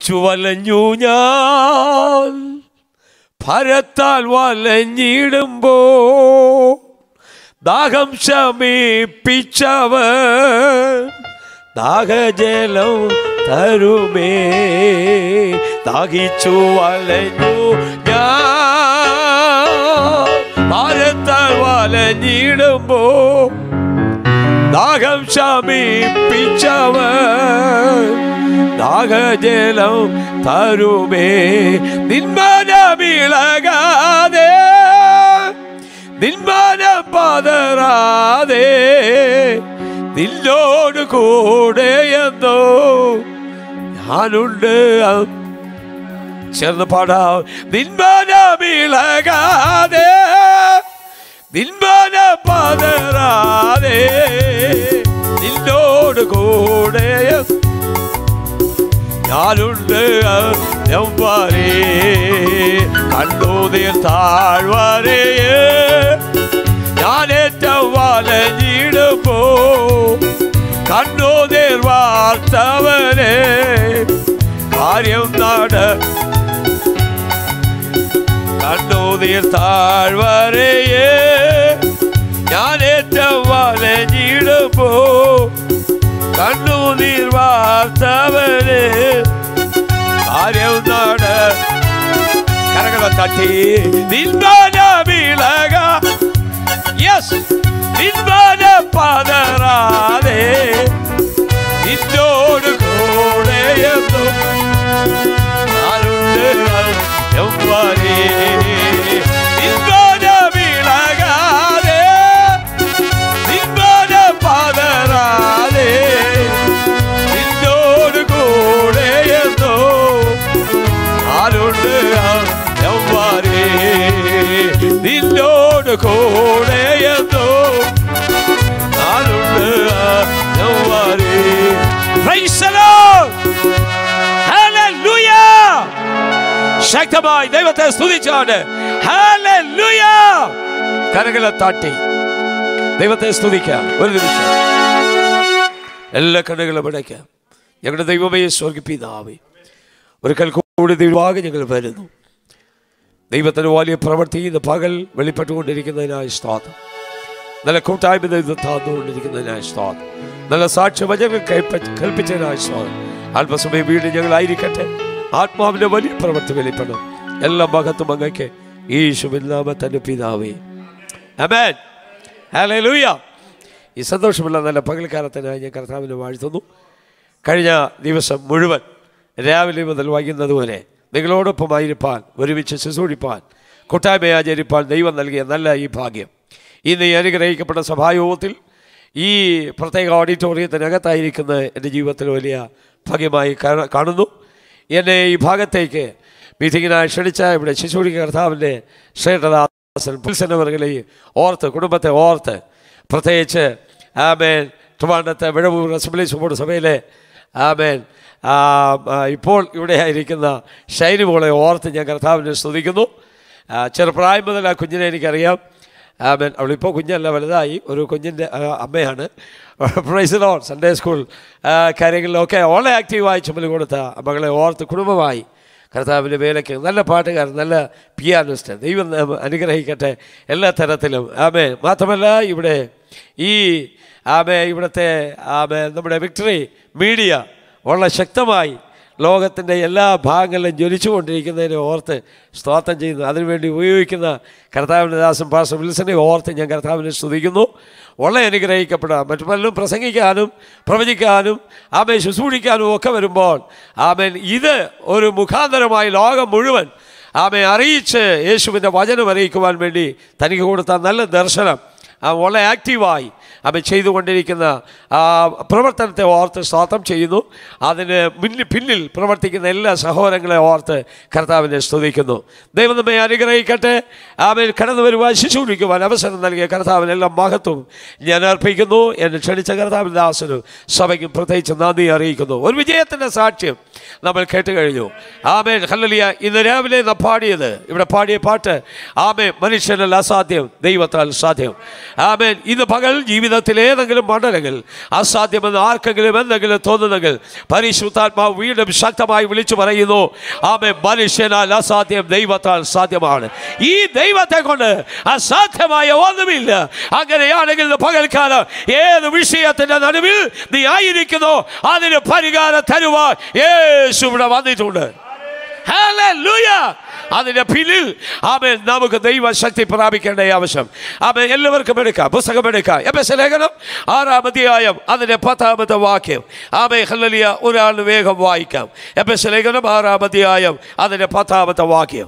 ചുവലഞ്ഞു ഞാൻ ഭരത്താൽ വലഞ്ഞിടുമ്പോ ദാഹം ശമിപ്പിച്ചവൻ ദാഹജലം തരുമേ ദാഹിച്ചു വലഞ്ഞു ഞാൻ ഭാരത്താൽ വലഞ്ഞിടുമ്പോ ദാഹം ശമിപ്പിച്ചവൻ ദാഹജലം തരുമേ നിന്മനമിളകാതെ നിന്മനം പതറാതെ നിന്നോട് കൂടെ എന്നോ ഞാനുണ്ട് ചേർന്ന് പാടാം നിന്മനമിളകാതെ നിന്മന പതറാതെ നിന്നോട് കൂടെ ഞാനുണ്ട് എവ്വാറേ കണ്ടു നീർ താഴ്വരേ ഞാനേറ്റവും വലഞ്ഞിടുമ്പോ കണ്ടു നീർ വാർത്തവനെ കാര്യം നാട് കണ്ടു നീർ താഴ്വരയെ ഞാൻ ഏറ്റവും വലഞ്ഞിടുമ്പോ കണ്ണു നീർ വാർത്തവന് കാര്യം നാട് കരകളെ തട്ടി നിന്മന വിളക യെസ് നിന്മന പതറാതെ നിന്നോട് കൂടെ എന്നും ഞാനുണ്ട് എവ്വാറേ നിന്മന വിളകാതെ നിന്മന പതറാതെ നിന്നോട് കൂടെ എന്നോ ആരുണ്ട് എവ്വാറേ നിന്നോട് കൂടെ എന്നോ ആരുണ്ട് എവ്വാറേ Praise the Lord! Hallelujah! ശക്തമായി ദൈവത്തെ സ്തുതിച്ചാണ് Hallelujah! കരകളെ താട്ടി ദൈവത്തെ സ്തുതിക്കാം ഒരു നിമിഷം എല്ലാ കണ്ണുകളും അടയ്ക്കാം ഞങ്ങളുടെ ദൈവമേ സ്വർഗിപ്പിതാവേ ഒരു കൽക്കൂടി ദൈവമാകെ ഞങ്ങൾ വരുന്നു ദൈവത്തിന് വലിയ പ്രവൃത്തി ഇന്ന് പകൽ വെളിപ്പെട്ടുകൊണ്ടിരിക്കുന്നതിനായി സ്തോത്രം നല്ല കൂട്ടായ്മ ദൈവം താന്നുകൊണ്ടിരിക്കുന്നതിനായി സ്തോത്രം നല്ല സാക്ഷ്യവചനങ്ങൾ കൽപ്പ- കൽപ്പിച്ചതിനായി സ്തോത്രം അല്പസമയം വീട് ഞങ്ങളായിരിക്കട്ടെ ആത്മാവിന്റെ വലിയ പ്രവൃത്തി വെളിപ്പെടും എല്ലാ മഹത്വം അങ്ങയ്ക്ക് യേശുവിൻ നാമത്തന്റെ പിതാവേ അമേൻ ഹല്ലേലൂയ ഈ സന്തോഷമുള്ള നല്ല പകൽക്കാലത്തിനായി ഞാൻ കർത്താവിനെ വാഴ്ത്തുന്നു കഴിഞ്ഞ ദിവസം മുഴുവൻ രാവിലെ മുതൽ വൈകുന്നത് വരെ നിങ്ങളോടൊപ്പമായിരിക്കാൻ ഒരുമിച്ച് ശുശ്രൂഷിപ്പാൻ കൂട്ടായ്മ ആചരിപ്പാൻ ദൈവം നൽകിയ നല്ല ഈ ഭാഗ്യം ഇന്ന് ഈ അനുഗ്രഹിക്കപ്പെട്ട സഭായോഗത്തിൽ ഈ പ്രത്യേക ഓഡിറ്റോറിയത്തിനകത്തായിരിക്കുന്ന എൻ്റെ ജീവിതത്തിൽ വലിയ ഭാഗ്യമായി കാണ- കാണുന്നു എന്നെ ഈ ഭാഗത്തേക്ക് മീറ്റിങ്ങിനായി ക്ഷണിച്ച ഇവിടെ ശിശുവിക കർത്താവിൻ്റെ ശ്രേഷ്ഠദാസൻ പുൽസനവർഗളെയും ഓർത്ത് കുടുംബത്തെ ഓർത്ത് പ്രത്യേകിച്ച് ആമേൻ ട്രിവാൻഡത്തെ വിഴവൂർ അസംബ്ലി സുബോർഡ് സഭയിലെ ആമേൻ ആ, ആ, ഇപ്പോൾ ഇവിടെ ആയിരിക്കുന്ന ഷൈനി മോളെ ഓർത്ത് ഞാൻ കർത്താവിനെ സ്തുതിക്കുന്നു ആ, ചെറുപ്രായം മുതൽ ആ കുഞ്ഞിനെ എനിക്കറിയാം ആമേൻ അവളിപ്പോൾ കുഞ്ഞല്ല വലുതായി ഒരു കുഞ്ഞിൻ്റെ ആ, അമ്മയാണ് പ്രൈസ് ലോൺ സൺഡേ സ്കൂൾ ആ, കാര്യങ്ങളിലൊക്കെ വളരെ ആക്റ്റീവായി ചുമല് കൊടുത്ത മകളെ ഓർത്ത് കുടുംബമായി കർത്താവിൻ്റെ വേലയ്ക്ക് നല്ല പാട്ടുകാരൻ നല്ല പിയാനിസ്റ്റ് ദൈവം നമ്മെ അനുഗ്രഹിക്കട്ടെ എല്ലാ തരത്തിലും ആമേ മാത്രമല്ല ഇവിടെ ഈ ആമേ ഇവിടുത്തെ ആമേ നമ്മുടെ വിക്ടറി മീഡിയ വളരെ ശക്തമായി ലോകത്തിൻ്റെ എല്ലാ ഭാഗങ്ങളിലും ജ്വലിച്ചുകൊണ്ടിരിക്കുന്നതിനെ ഓർത്ത് സ്തോത്രം ചെയ്യുന്നു അതിനുവേണ്ടി ഉപയോഗിക്കുന്ന കർത്താവിൻ്റെ ദാസൻ പാസ്റ്റർ വിൽസനെ ഓർത്ത് ഞാൻ കർത്താവിനെ സ്തുതിക്കുന്നു വളരെ അനുഗ്രഹിക്കപ്പെടാം മറ്റു പലരും പ്രസംഗിക്കാനും പ്രവചിക്കാനും ആമേ ശുശ്രൂഷിക്കാനും ഒക്കെ വരുമ്പോൾ ആമേൻ ഇത് ഒരു മുഖാന്തരമായി ലോകം മുഴുവൻ ആമെ അറിയിച്ച് യേശുവിൻ്റെ വചനം അറിയിക്കുവാൻ വേണ്ടി തനിക്ക് കൊടുത്ത നല്ല ദർശനം ആ വളരെ ആക്റ്റീവായി അവൻ ചെയ്തുകൊണ്ടിരിക്കുന്ന ആ പ്രവർത്തനത്തെ ഓർത്ത് സ്വാതം ചെയ്യുന്നു അതിന് മുന്നിൽ പിന്നിൽ പ്രവർത്തിക്കുന്ന എല്ലാ സഹോദരങ്ങളെ ഓർത്ത് കർത്താവിനെ സ്തുതിക്കുന്നു ദൈവം നമ്മെ അനുഗ്രഹിക്കട്ടെ അവൻ കടന്നു വരുവാൻ ശിശുവിക്കുവാൻ അവസരം നൽകിയ കർത്താവിന് എല്ലാം മഹത്വം ഞാൻ അർപ്പിക്കുന്നു എന്നെ ക്ഷണിച്ച കർത്താവിൻ്റെ ദാസനും സഭയ്ക്കും പ്രത്യേകിച്ച് നന്ദി അറിയിക്കുന്നു ഒരു വിജയത്തിൻ്റെ സാക്ഷ്യം നമ്മൾ കേട്ട് കഴിഞ്ഞു ആമേൻ ഹല്ലലിയ ഇന്ന് രാവിലെ നാം പാടിയത് ഇവിടെ പാടിയ പാട്ട് ആമേ മനുഷ്യനല്ല അസാധ്യം ദൈവത്താൽ സാധ്യം ആമേൻ ഇന്ന് പകൽ ജീവിതത്തിൽ ഏതെങ്കിലും മണ്ഡലങ്ങൾ അസാധ്യമെന്ന് ആർക്കെങ്കിലും എന്തെങ്കിലും തോന്നുന്നെങ്കിൽ പരിശുദ്ധാത്മാവ് വീണ്ടും ശക്തമായി വിളിച്ചു പറയുന്നു ആമേ മനുഷ്യനാൽ അസാധ്യം ദൈവത്താൽ സാധ്യമാണ് ഈ ദൈവത്തെ കൊണ്ട് അസാധ്യമായ ഒന്നുമില്ല അങ്ങനെയാണെങ്കിൽ ഇന്ന് പകൽക്കാലം ഏത് വിഷയത്തിന്റെ നടുവിൽ നീ ആയിരിക്കുന്നോ അതിന് പരിഹാരം തരുവാൻ യേശു ഇവിടെ വന്നിട്ടുണ്ട് Hallelujah. അതിന്റെ പിന്നിൽ ആമേൻ നമുക്ക് ദൈവശക്തി പ്രാപിക്കേണ്ട ആവശ്യം ആമേൻ എല്ലാവർക്കും എടുക്കാം പുസ്തകം എടുക്കാം എപ്പസ് ലേഖനം ആറാം അധ്യായം അതിന്റെ പത്താമത്തെ വാക്യം ആമേ ഹല്ലലിയ ഒരാൾ വേഗം വായിക്കാം എപ്പസ് ലേഖനം ആറാം അധ്യായം അതിന്റെ പത്താമത്തെ വാക്യം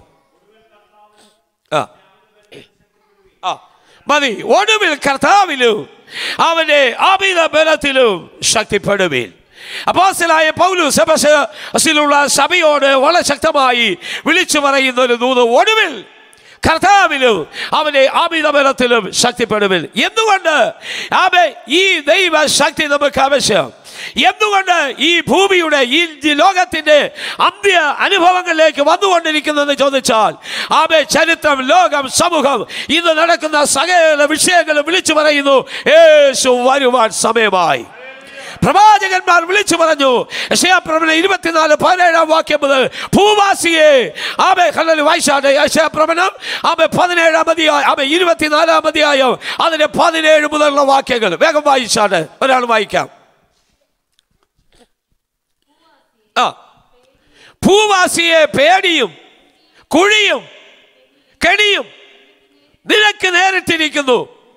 ആ ആ മതി ഒടുവിൽ കർത്താവിലും അവന്റെ അമിത ബലത്തിലും ശക്തിപ്പെടുവിൻ അപ്പോസ്തലനായ പൗലോസ് എഫെസസിലുള്ള സഭയോട് വളരെ ശക്തമായി വിളിച്ചു പറയുന്ന ഒരു ദൂത് ഒടുവിൽ കർത്താവിലും അവനെ അമിത ബലത്തിലും ശക്തിപ്പെടുവിൻ എന്തുകൊണ്ട് ആമേ ഈ ദൈവ ശക്തി നമുക്ക് ആവശ്യം എന്തുകൊണ്ട് ഈ ഭൂമിയുടെ ഈ ലോകത്തിന്റെ അന്ത്യ അനുഭവങ്ങളിലേക്ക് വന്നുകൊണ്ടിരിക്കുന്നതെന്ന് ചോദിച്ചാൽ ആമേ ചരിത്രം ലോകം സമൂഹം ഇന്ന് നടക്കുന്ന സകല വിഷയങ്ങളും വിളിച്ചു പറയുന്നു യേശു വരുവാൻ സമയമായി പ്രവാചകന്മാർ വിളിച്ചു പറഞ്ഞു യശയാപ്രവണ ഇരുപത്തിനാല് പതിനേഴാം വാക്യം മുതൽ ഭൂവാസിയെ ആമെ കല്ലൽ വായിച്ചാണ് യശയാപ്രവണം ആമെ പതിനേഴാം അധ്യായം ആമെ ഇരുപത്തിനാലാം അധ്യായം അതിന്റെ പതിനേഴ് മുതലുള്ള വാക്യങ്ങൾ വേഗം വായിച്ചാണ് ഒരാൾ വായിക്കാം ആ ഭൂവാസിയെ പേടിയും കുഴിയും കെണിയും നിനക്ക് നേരിട്ടിരിക്കുന്നു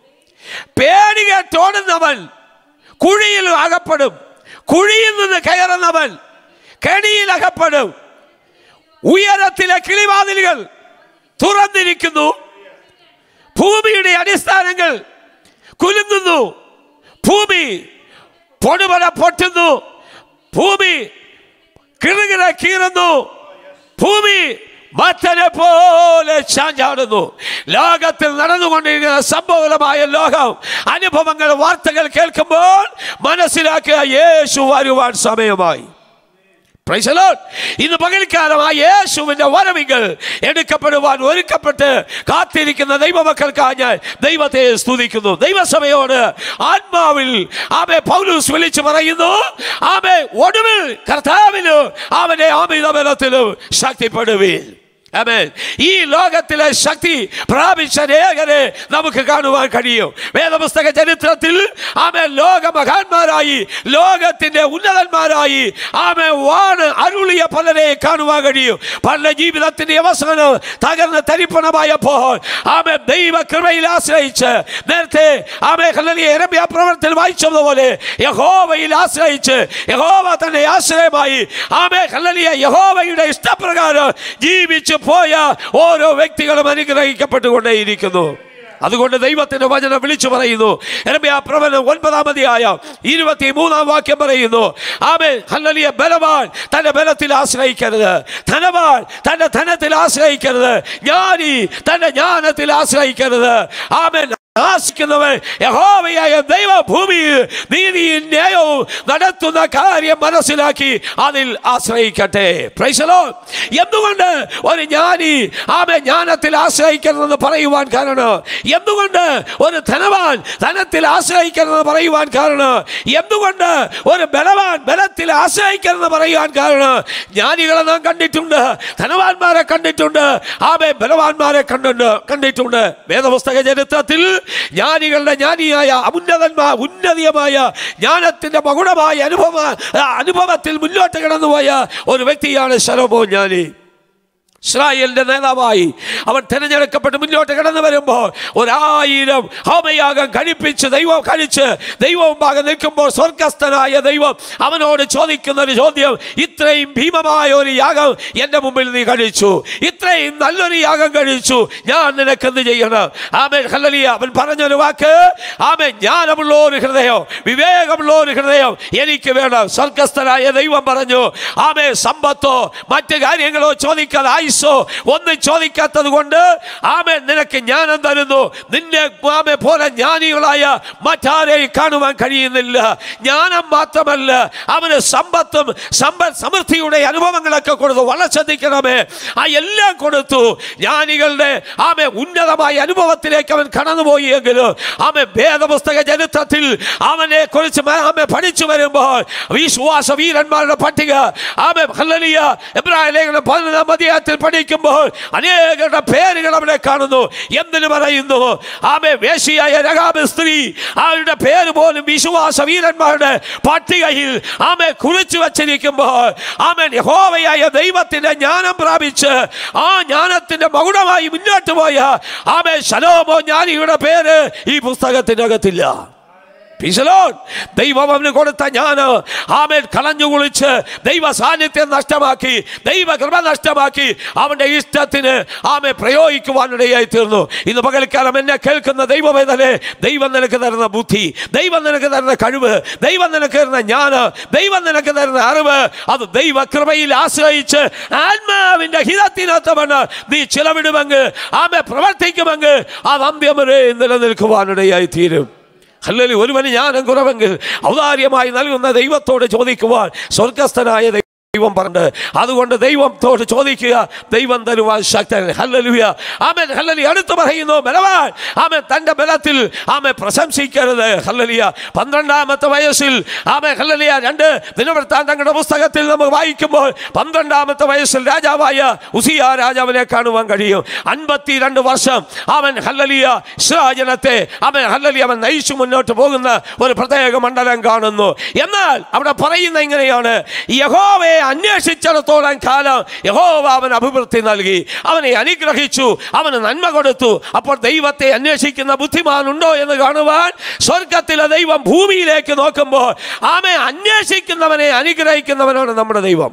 പേടി കേട്ടോടുന്നവൻ കുഴിയിൽ അകപ്പെടും കുഴിയിൽ നിന്ന് കയറുന്നവൻ കെണിയിൽ അകപ്പെടും ഉയരത്തിലെ കിളിവാതിലുകൾ തുറന്നിരിക്കുന്നു ഭൂമിയുടെ അടിസ്ഥാനങ്ങൾ കുലുങ്ങുന്നു ഭൂമി പൊടുപട പൊട്ടുന്നു ഭൂമി കിറുകിറ കീറുന്നു ഭൂമി മറ്റനെ പോലെ ചാഞ്ചാടുന്നു ലോകത്തിൽ നടന്നുകൊണ്ടിരിക്കുന്ന സംഭവമായ ലോകം അനുഭവങ്ങൾ വാർത്തകൾ കേൾക്കുമ്പോൾ മനസ്സിലാക്കുക യേശു വരുവാൻ സമയമായി Praise the Lord. ഇന്ന് പകൽക്കാലം ആ യേശുവിന്റെ വരവികൾ എടുക്കപ്പെടുവാൻ ഒരുക്കപ്പെട്ട് കാത്തിരിക്കുന്ന ദൈവമക്കൾക്കായി ഞാൻ ദൈവത്തെ സ്തുതിക്കുന്നു ദൈവസഭയോട് ആത്മാവിൽ ആമെ പൗലൂസ് വിളിച്ചു പറയുന്നു ആമെ ഒടുവിൽ കർത്താവിലും അവനെ ആമിതബലത്തിലും ശക്തിപ്പെടുവിൽ ആമേൻ ഈ ലോകത്തിലെ ശക്തി പ്രാപിച്ച അനേകരെ നമുക്ക് കാണുവാൻ കഴിയും വേദപുസ്തക ചരിത്രത്തിൽ ആമെ ലോക മഹാന്മാരായി ലോകത്തിന്റെ ഉന്നതന്മാരായി ആമെ വാണ് അരുളിയ പലരെ കാണുവാൻ കഴിയും പല ജീവിതത്തിന്റെ അവസാനം തകർന്ന് തരിപ്പണമായപ്പോൾ ആമെ ദൈവ കൃപയിൽ ആശ്രയിച്ച് നേരത്തെ ആമെ കല്ലലിയ എരമ്യ പ്രവർത്തനം വായിച്ചതുപോലെ യഹോവയിൽ ആശ്രയിച്ച് യഹോവ തന്നെ ആശ്രയമായി ആമെ കല്ലലിയ യഹോവയുടെ ഇഷ്ടപ്രകാരം ജീവിച്ചു പോയ ഓരോ വ്യക്തികളും അനുഗ്രഹിക്കപ്പെട്ടുകൊണ്ടേയിരിക്കുന്നു അതുകൊണ്ട് ദൈവത്തിന്റെ വചനം വിളിച്ചു പറയുന്നു എരമ്യാ പ്രവചനം ഒൻപതാമതിയായ ഇരുപത്തി മൂന്നാം വാക്യം പറയുന്നു ആമേ ഹല്ലലിയ ബലവാൻ തന്റെ ബലത്തിൽ ആശ്രയിക്കരുത് ധനവാൻ തന്റെ ധനത്തിൽ ആശ്രയിക്കരുത് ജ്ഞാനി തന്റെ ജ്ഞാനത്തിൽ ആശ്രയിക്കരുത് ആമേൻ ആശിക്കുന്നവൻ യഹോവയായ ദൈവഭൂമിയിൽ നീതിയും ന്യായവും നടത്തുന്ന കാര്യം മനസ്സിലാക്കി അതിൽ ആശ്രയിക്കട്ടെ Praise the Lord. എന്തുകൊണ്ട് ഒരു ജ്ഞാനി ആമെ ജ്ഞാനത്തിൽ ആശ്രയിക്കരുതെന്ന് പറയുവാൻ കാരണം എന്തുകൊണ്ട് ഒരു ധനവാൻ ധനത്തിൽ ആശ്രയിക്കരുതെന്ന് പറയുവാൻ കാരണം എന്തുകൊണ്ട് ഒരു ബലവാൻ ബലത്തിൽ ആശ്രയിക്കരുതെന്ന് പറയുവാൻ കാരണം ജ്ഞാനികളെ നാം കണ്ടിട്ടുണ്ട് ധനവാന്മാരെ കണ്ടിട്ടുണ്ട് ആമെ ബലവാന്മാരെ കണ്ടുണ്ട് കണ്ടിട്ടുണ്ട് വേദപുസ്തക ചരിത്രത്തിൽ ജ്ഞാനികളുടെ ജ്ഞാനിയായ ഉന്നതന്മാർ ഉന്നതീയമായ ജ്ഞാനത്തിന്റെ മകുടമായ അനുഭവ അനുഭവത്തിൽ മുന്നോട്ട് കടന്നുപോയ ഒരു വ്യക്തിയാണ് ശലോമോ ജ്ഞാനി ഇസ്രായേലിന്റെ നേതാവായി അവൻ തിരഞ്ഞെടുക്കപ്പെട്ട് മുന്നോട്ട് കടന്നു വരുമ്പോൾ ഒരായിരം ഹോമയാഗം കഴിപ്പിച്ച് ദൈവം കഴിച്ച് ദൈവവും ഭാഗം നിൽക്കുമ്പോൾ സ്വർഗസ്ഥനായ ദൈവം അവനോട് ചോദിക്കുന്ന ഒരു ചോദ്യം ഇത്രയും ഭീമമായ ഒരു യാഗം എൻ്റെ മുമ്പിൽ നീ കഴിച്ചു ഇത്രയും നല്ലൊരു യാഗം കഴിച്ചു ഞാൻ നിനക്ക് എന്ത് ചെയ്യണം ആമേ ഹല്ലലിയ അവൻ പറഞ്ഞൊരു വാക്ക് ആമേ ജ്ഞാനമുള്ള ഒരു ഹൃദയം വിവേകമുള്ള ഒരു ഹൃദയം എനിക്ക് വേണം സ്വർഗസ്ഥനായ ദൈവം പറഞ്ഞു ആമേ സമ്പത്തോ മറ്റു കാര്യങ്ങളോ ചോദിക്കാതെ ആയുസ് ആയുസോ ഒന്നും ചോദിക്കാത്തത് കൊണ്ട് ആമേ നിനക്ക് ജ്ഞാനം തരുന്നു നിന്നെ ആമേ പോലെ ജ്ഞാനികളായ മറ്റാരെയും കാണുവാൻ കഴിയുന്നില്ല ജ്ഞാനം മാത്രമല്ല അവന് സമ്പത്തും സമ്പൽ സമൃദ്ധിയുടെ അനുഭവങ്ങളൊക്കെ കൊടുത്തു വളരെ ശ്രദ്ധിക്കണമേ ആ എല്ലാം കൊടുത്തു ജ്ഞാനികളുടെ ആമെ ഉന്നതമായ അനുഭവത്തിലേക്ക് അവൻ കടന്നുപോയി എങ്കിലും ആമെ വേദപുസ്തക ചരിത്രത്തിൽ അവനെ കുറിച്ച് ആമെ പഠിച്ചു വരുമ്പോൾ വിശ്വാസ വീരന്മാരുടെ പട്ടിക ആമെ ഹല്ലലിയ എബ്രാഹിം ലേഖനം പതിനൊന്നാം അധ്യായത്തിൽ പഠിക്കുമ്പോൾ അനേകരുടെ പേരുകൾ അവിടെ കാണുന്നു എന്തിനു പറയുന്നു ആമെ വേശിയായ രകാബ് സ്ത്രീ അവരുടെ പേര് പോലും വിശ്വാസ വീരന്മാരുടെ പട്ടികയിൽ ആമെ കുറിച്ചു വച്ചിരിക്കുമ്പോൾ ആമൻ യഹോവയായ ദൈവത്തിന്റെ ജ്ഞാനം പ്രാപിച്ച് ആ ജ്ഞാനത്തിന്റെ മകുടമായി മുന്നോട്ട് പോയ ആമേ ശലോമോ ജ്ഞാനിയുടെ പേര് ഈ പുസ്തകത്തിനകത്തില്ല പിശലോൻ ദൈവം അവന് കൊടുത്ത ഞാൻ ആമേൻ കളഞ്ഞു കുളിച്ച് ദൈവ സാന്നിധ്യം നഷ്ടമാക്കി ദൈവ കൃപ നഷ്ടമാക്കി അവന്റെ ഇഷ്ടത്തിന് ആമെ പ്രയോഗിക്കുവാനിടയായി തീർന്നു ഇന്ന് പകൽക്കാലം എന്നെ കേൾക്കുന്ന ദൈവവേദനെ ദൈവം നിനക്ക് തരുന്ന ബുദ്ധി ദൈവം നിനക്ക് തരുന്ന കഴിവ് ദൈവം നിനക്ക് തരുന്ന ജ്ഞാന് ദൈവം നിനക്ക് തരുന്ന അറിവ് അത് ദൈവ കൃപയിൽ ആശ്രയിച്ച് ആത്മാവിന്റെ ഹിതത്തിനൊത്തവണ്ണ് നീ ചിലവിടുമെങ്കിൽ ആമെ പ്രവർത്തിക്കുമെങ്കിൽ അത് അന്ത്യം വരെ നിലനിൽക്കുവാനിടയായി തീരും അല്ലെങ്കിൽ ഒരുവന് ജ്ഞാനം കുറവെങ്കിൽ ഔദാര്യമായി നൽകുന്ന ദൈവത്തോട് ചോദിക്കുവാൻ സ്വർഗസ്ഥനായ ദൈവം പറഞ്ഞ് അതുകൊണ്ട് ദൈവത്തോട് ചോദിക്കുക ദൈവം തരുവാൻ ശക്തൻ ഹല്ലലുയ ആമൻ ഹല്ലലി അടുത്ത് പറയുന്നു ബലവാൻ ആമൻ തൻ്റെ ബലത്തിൽ ആമെ പ്രശംസിക്കരുത് ഹല്ലലിയ പന്ത്രണ്ടാമത്തെ വയസ്സിൽ ആമെ ഹല്ലലിയ രണ്ട് ദിനവൃത്താന്തങ്ങളുടെ പുസ്തകത്തിൽ നമ്മൾ വായിക്കുമ്പോൾ പന്ത്രണ്ടാമത്തെ വയസ്സിൽ രാജാവായ ഉസിയ രാജാവിനെ കാണുവാൻ കഴിയും അൻപത്തിരണ്ട് വർഷം അവൻ ഹല്ലലിയ ഇസ്രാജനത്തെ അവൻ ഹല്ലലി അവൻ നയിച്ചു മുന്നോട്ട് പോകുന്ന ഒരു പ്രത്യേക മണ്ഡലം കാണുന്നു എന്നാൽ അവിടെ പറയുന്ന ഇങ്ങനെയാണ് യഹോവയെ അന്വേഷിച്ചിടത്തോളം കാലം യഹോവ അവൻ അഭിവൃദ്ധി നൽകി അവനെ അനുഗ്രഹിച്ചു അവന് നന്മ കൊടുത്തു അപ്പോൾ ദൈവത്തെ അന്വേഷിക്കുന്ന ബുദ്ധിമാനുണ്ടോ എന്ന് കാണുവാൻ സ്വർഗത്തിലെ ദൈവം ഭൂമിയിലേക്ക് നോക്കുമ്പോൾ ആമെ അന്വേഷിക്കുന്നവനെ അനുഗ്രഹിക്കുന്നവനാണ് നമ്മുടെ ദൈവം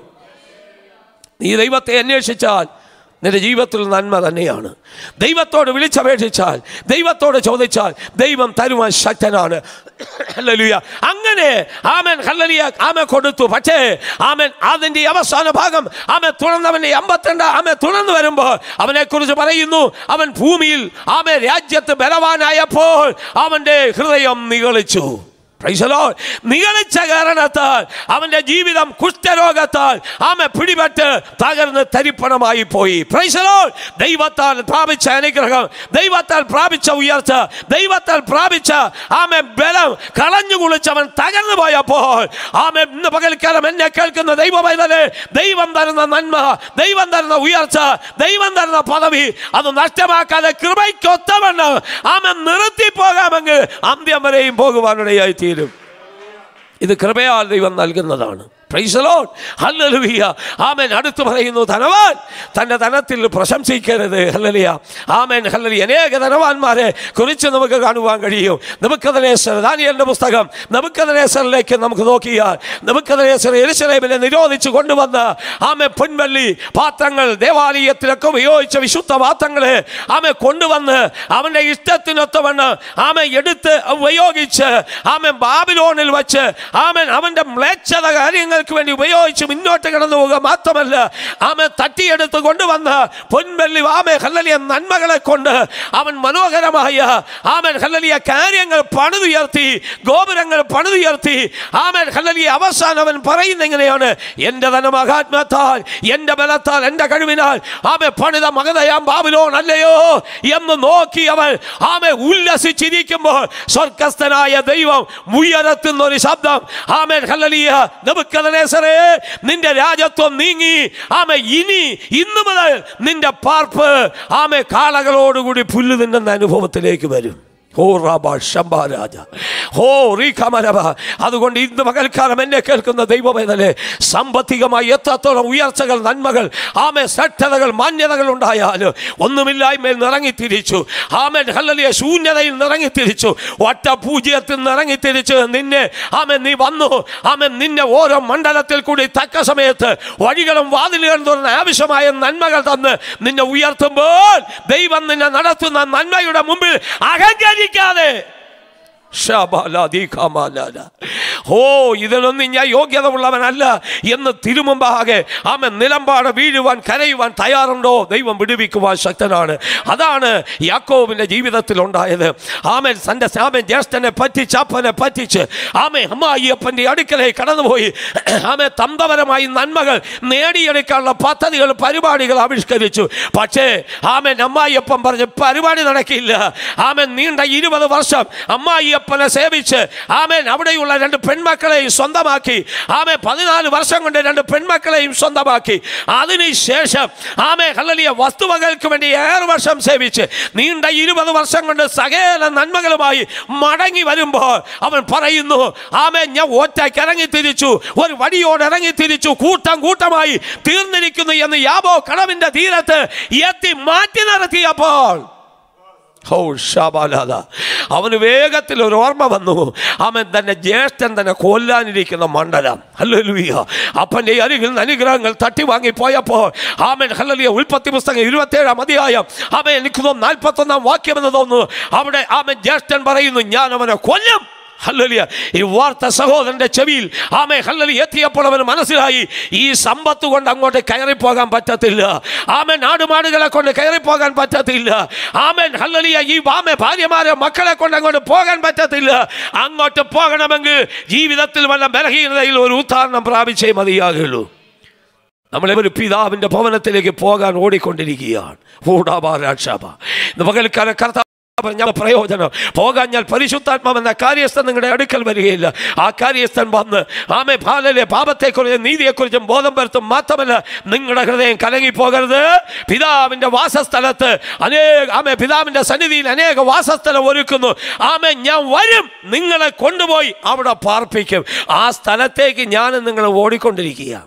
നീ ദൈവത്തെ അന്വേഷിച്ചാൽ നിന്റെ ജീവിതത്തിൽ നന്മ തന്നെയാണ് ദൈവത്തോട് വിളിച്ചപേക്ഷിച്ചാൽ ദൈവത്തോട് ചോദിച്ചാൽ ദൈവം തരുവാൻ ശക്തനാണ് ഹല്ലേലൂയ അങ്ങനെ ആമൻ ഹല്ലലിയ ആമ കൊടുത്തു പക്ഷേ ആമൻ അതിൻ്റെ അവസാന ഭാഗം ആമ തുറന്നവൻ്റെ അമ്പത്തിരണ്ട് ആമ തുറന്നു വരുമ്പോൾ അവനെക്കുറിച്ച് പറയുന്നു അവൻ ഭൂമിയിൽ ആമ രാജ്യത്ത് ബലവാനായപ്പോൾ അവൻ്റെ ഹൃദയം നിഗളിച്ചു Praise the Lord. നിഗളിച്ച കാരണത്താൽ അവന്റെ ജീവിതം കുഷ്ഠരോഗത്താൽ ആമെ പിടിപെട്ട് തകർന്ന് തരിപ്പണമായി പോയി Praise the Lord. ദൈവത്താൽ പ്രാപിച്ച അനുഗ്രഹം ദൈവത്താൽ പ്രാപിച്ച ഉയർച്ച ദൈവത്താൽ പ്രാപിച്ച ആമെ ബലം കളഞ്ഞു കുളിച്ചവൻ തകർന്നു പോയപ്പോൾ ആമെ ഇന്ന് പകൽക്കാലം എന്നെ കേൾക്കുന്ന ദൈവമൈതലെ ദൈവം തരുന്ന നന്മ ദൈവം തരുന്ന ഉയർച്ച ദൈവം തരുന്ന പദവി അത് നഷ്ടമാക്കാതെ കൃപയ്ക്കൊത്തവണ്ണം ആമെ നിർത്തി പോകാമെങ്കിൽ അന്ത്യം വരെയും പോകുവാനിടയായി തീരും ഇത് കൃപയാൽ ദൈവം നൽകുന്നതാണ് Praise the Lord. Hallelujah. ആമേൻ അടുത്ത് പറയുന്നു ധനവാൻ തൻ്റെ ധനത്തിൽ പ്രശംസിക്കരുത് ഹല്ലലിയ ആമേൻ ഹല്ലലി അനേക ധനവാന്മാരെ കുറിച്ച് നമുക്ക് കാണുവാൻ കഴിയും നമുക്കതനേശ്വർ ദാനിയലിൻ്റെ പുസ്തകം നമുക്കതനേശ്വറിലേക്ക് നമുക്ക് നോക്കിയാൽ നമുക്കതനേശ്വർ എരിശലേമിനെ നിരോധിച്ച് കൊണ്ടുവന്ന് ആമെ പൊൻവല്ലി പാത്രങ്ങൾ ദേവാലയത്തിലൊക്കെ ഉപയോഗിച്ച വിശുദ്ധ പാത്രങ്ങളെ ആമെ കൊണ്ടുവന്ന് അവൻ്റെ ഇഷ്ടത്തിനൊത്തവണ്ണം ആമെ എടുത്ത് ഉപയോഗിച്ച് ആമൻ ബാബിലോണിൽ വച്ച് ആമൻ അവൻ്റെ മ്ലേച്ഛത കാര്യങ്ങൾക്ക് വേണ്ടി ഉപയോഗിച്ച് മുന്നോട്ട് കടന്നു പോകുക മാത്രമല്ല ആമൻ തട്ടിയെടുത്ത് കൊണ്ടുവന്ന് പൊൻവെള്ളി ആമെ ഹല്ലലിയ നന്മകളെ കൊണ്ട് അവൻ മനോഹരമായ ആമൻ ഹല്ലലിയ കാര്യങ്ങൾ പണിതുയർത്തി ഗോപുരങ്ങൾ പണിതുയർത്തി ആമൻ ഹല്ലലിയ അവസാനം അവൻ പറയുന്ന എങ്ങനെയാണ് എൻ്റെ ധനമഹാത്മത്താൽ എൻ്റെ ബലത്താൽ എൻ്റെ കഴിവിനാൽ ആമെ പണിത മകതയാം ബാബിലോൺ അല്ലയോ എന്ന് നോക്കി അവൻ ആമെ ഉല്ലസിച്ചിരിക്കുമ്പോൾ സ്വർഗസ്ഥനായ ദൈവം ഉയരത്തുന്ന ഒരു ശബ്ദം ആമേൻ ഹല്ലലിയ നബുക്കദനേസറേ നിന്റെ രാജത്വം നീങ്ങി ആമെ ഇനി ഇന്നു മുതൽ നിന്റെ പാർപ്പ് ആമെ കാളകളോടുകൂടി പുല്ല് തിന്നുന്ന അനുഭവത്തിലേക്ക് വരും ഓ റാബ ശംബാരാജ ഓ റീഖമരബ അതുകൊണ്ട് ഇന്ന് പകൽക്കാലം എന്നെ കേൾക്കുന്ന ദൈവവേദനെ സാമ്പത്തികമായി എത്രത്തോളം ഉയർച്ചകൾ നന്മകൾ ആമെ ശ്രദ്ധതകൾ മാന്യതകൾ ഉണ്ടായാലും ഒന്നുമില്ലായ്മയിൽ നിറങ്ങിത്തിരിച്ചു ആമൻ ഹല്ലലിയ ശൂന്യതയിൽ നിറങ്ങിത്തിരിച്ചു ഒറ്റ പൂജ്യത്തിൽ നിറങ്ങിത്തിരിച്ച് നിന്നെ ആമൻ നീ വന്നു ആമൻ നിന്നെ ഓരോ മണ്ഡലത്തിൽ കൂടി തക്ക സമയത്ത് വഴികളും വാതിലുകളും തുറന്ന് ആവശ്യമായ നന്മകൾ തന്ന് നിന്നെ ഉയർത്തുമ്പോൾ ദൈവം നിന്നെ നടത്തുന്ന നന്മയുടെ മുമ്പിൽ അഹങ്കരിക്കാതെ ശബാലാദിഖമാലാല. ഓ ഇതിനൊന്നും ഞാൻ യോഗ്യത ഉള്ളവനല്ല എന്ന് തിരുമുമ്പാകെ ആമൻ നിലമ്പാട് വീഴുവാൻ കരയുവാൻ തയ്യാറുണ്ടോ ദൈവം വിടുവിക്കുവാൻ ശക്തനാണ് അതാണ് യാക്കോബിൻ്റെ ജീവിതത്തിൽ ഉണ്ടായത് ആമൻ തൻ്റെ ആമൻ ജ്യേഷ്ഠനെ പറ്റിച്ച് അപ്പനെ പറ്റിച്ച് ആമെ അമ്മായിയപ്പൻ്റെ അടുക്കലേക്ക് കടന്നുപോയി ആമെ തന്ത്രപരമായി നന്മകൾ നേടിയെടുക്കാനുള്ള പദ്ധതികൾ പരിപാടികൾ ആവിഷ്കരിച്ചു പക്ഷേ ആമൻ അമ്മായിയപ്പൻ പറഞ്ഞ് പരിപാടി നടക്കില്ല ആമൻ നീണ്ട ഇരുപത് വർഷം അമ്മായിയപ്പനെ സേവിച്ച് ആമൻ അവിടെയുള്ള രണ്ട് പെൺമക്കളെയും സ്വന്തമാക്കി ആമെ പതിനാല് വർഷം കൊണ്ട് രണ്ട് പെൺമക്കളെയും സ്വന്തമാക്കി അതിനുശേഷം ആമെ ഹല്ലലിയ വസ്തുവകൾക്ക് വേണ്ടി ഏറെ വർഷം സേവിച്ച് നീണ്ട ഇരുപത് വർഷം കൊണ്ട് സകല നന്മകളുമായി മടങ്ങി വരുമ്പോൾ അവൻ പറയുന്നു ആമേ ഞാൻ ഒറ്റയ്ക്ക് ഇറങ്ങി തിരിച്ചു ഒരു വടിയോട് ഇറങ്ങി തിരിച്ചു കൂട്ടം കൂട്ടമായി തീർന്നിരിക്കുന്നു എന്ന് യാബോ കടവിന്റെ തീരത്ത് എത്തി മാറ്റി നിർത്തിയപ്പോൾ ഓ ഷാബാലാദ അവന് വേഗത്തിൽ ഒരു ഓർമ്മ വന്നു അവൻ തന്നെ ജ്യേഷ്ഠൻ തന്നെ കൊല്ലാനിരിക്കുന്ന മണ്ഡലം ഹല്ലേലൂയ അപ്പൻ്റെ അരികിൽ നിന്ന് അനുഗ്രഹങ്ങൾ തട്ടി വാങ്ങി പോയപ്പോൾ ആമൻ ഹല്ലലിയ ഉൽപ്പത്തി പുസ്തകം ഇരുപത്തേഴാം അധ്യായം ആമൻ എനിക്ക് തോന്നുന്നു നാൽപ്പത്തൊന്നാം വാക്യം എന്ന് തോന്നുന്നു അവിടെ ആമൻ ജ്യേഷ്ഠൻ പറയുന്നു ഞാൻ അവനെ കൊല്ലും ഹല്ലലിയ ഈ വാർത്ത സഹോദരന്റെ ചെവിയിൽ ആമേ ഹല്ലലി എത്തിയപ്പോൾ അവന് മനസ്സിലായി ഈ സമ്പത്ത് കൊണ്ട് അങ്ങോട്ട് കയറിപ്പോകാൻ പറ്റത്തില്ല ആമൻ നാടുമാടുകളെ കൊണ്ട് കയറിപ്പോകാൻ പറ്റത്തില്ല ആമൻ ഹല്ലലിയ ഈ ആമെ ഭാര്യമാരെ മക്കളെ കൊണ്ട് അങ്ങോട്ട് പോകാൻ പറ്റത്തില്ല അങ്ങോട്ട് പോകണമെങ്കിൽ ജീവിതത്തിൽ വല്ല ബലഹീനതയിൽ ഒരു ഉദാഹരണം പ്രാപിച്ചേ മതിയാകുള്ളൂ നമ്മളെ ഒരു പിതാവിൻ്റെ ഭവനത്തിലേക്ക് പോകാൻ ഓടിക്കൊണ്ടിരിക്കുകയാണ് ഊടാബാരാക്ഷാബ ഇന്ന് പകൽക്കാല കർത്താവ് ഞാൻ പ്രയോജനം പോകാൻ ഞാൻ പരിശുദ്ധാത്മാവ് എന്ന കാര്യസ്ഥൻ നിങ്ങളുടെ അടുക്കൽ വരികയില്ല ആ കാര്യസ്ഥൻ വന്ന് ആമെ ഭാലലെ പാപത്തെക്കുറിച്ചും നീതിയെക്കുറിച്ചും ബോധം വരുത്തും മാത്രമല്ല നിങ്ങളുടെ ഹൃദയം കലങ്ങി പോകരുത് പിതാവിൻ്റെ വാസസ്ഥലത്ത് അനേക ആമെ പിതാവിൻ്റെ സന്നിധിയിൽ അനേക വാസസ്ഥലം ഒരുക്കുന്നു ആമെ ഞാൻ വരും നിങ്ങളെ കൊണ്ടുപോയി അവിടെ പാർപ്പിക്കും ആ സ്ഥലത്തേക്ക് ഞാൻ നിങ്ങൾ ഓടിക്കൊണ്ടിരിക്കുക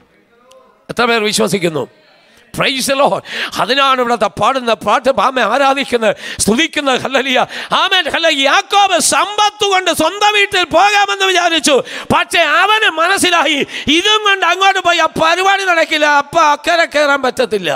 എത്ര പേർ വിശ്വസിക്കുന്നു പ്രൈസ് ലോഡ് അതിനാണ് ഇവിടുത്തെ പാടുന്ന പാട്ട് ആമെ ആരാധിക്കുന്നത് സ്തുതിക്കുന്നത് ഹല്ലലിയ ആമൻ ഹല്ല യാക്കോബ് സമ്പത്ത് കൊണ്ട് സ്വന്തം വീട്ടിൽ പോകാമെന്ന് വിചാരിച്ചു പക്ഷേ അവന് മനസ്സിലായി ഇതും കൊണ്ട് അങ്ങോട്ട് പോയി ആ പരിപാടി നടക്കില്ല അപ്പ അക്കരെ കയറാൻ പറ്റത്തില്ല